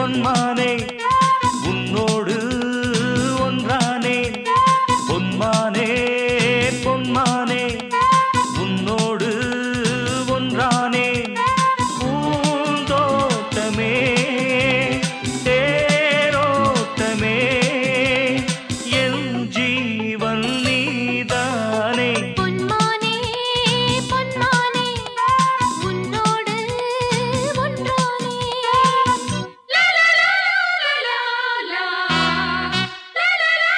பொன்மானே உன்னோடு ஒன்றானே பொன்மானே பொன்மானே உன்னோடு ஒன்றானே பூந்தோட்டமே தேரோட்டமே என் ஜீவன் நீதானே பொன்மானே பொன்மானே உன்னோடு ஒன்றானே லா லா லா லா லா லா லா லா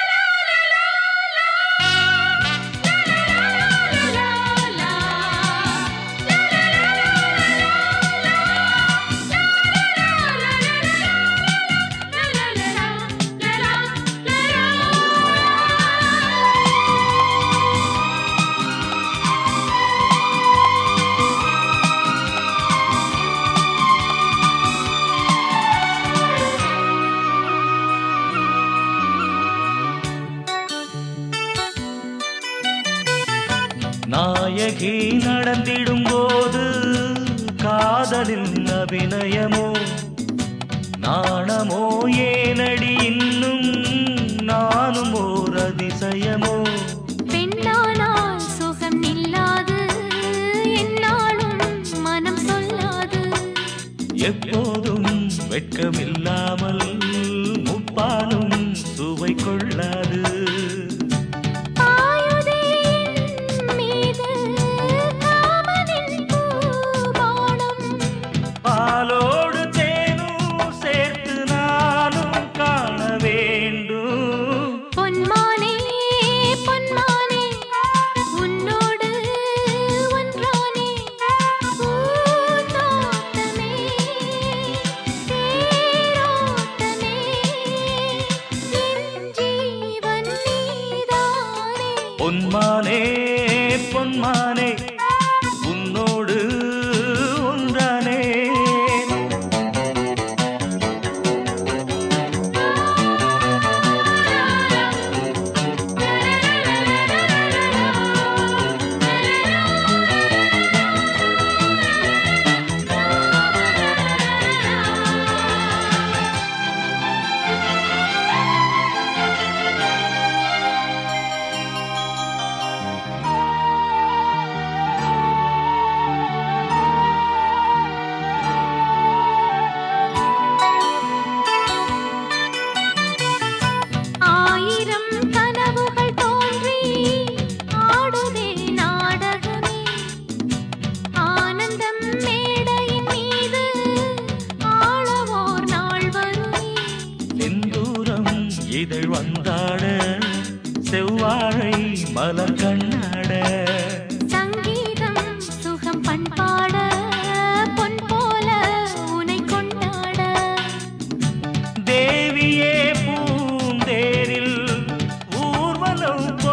நாயகி நடந்திடும் போது காதலின் அபிநயமோ நாணமோ ஏனடி இன்னும் நானும் ஓர் அதிசயமோ பெண்ணானால் சுகம் நில்லாது என்னாலும் மனம் சொல்லாது எப்போதும் வெட்கமில்லாமல் முப்பாலும் சுவை கொள்ளாது ஆயுதே என் மீது காமனின் பூபானம் பாலோடு தேனும் சேர்த்து நானும் காண வேண்டும் பொன்மானே பொன்மானே உன்னோடு ஒன்றானே பூந்தோட்டமே தேரோட்டமே என் ஜீவன் நீதானே பொன்மானே பொன்மானே உன்னோடு ஒன்றானே ஆயிரம் கனவுகள் தோன்றி ஆடுதே நாடகமே ஆனந்தம் மேடையின் மீது ஆளவோர் நாள் வருமே செந்தூரம் இதழ் வந்தாட செவ்வாழை மலர் கண்ணாட சங்கீதம் சுகம் பண்பாட பொன் போல உனை கொண்டாட தேவியே பூந்தேரில் ஊர்வலம் போ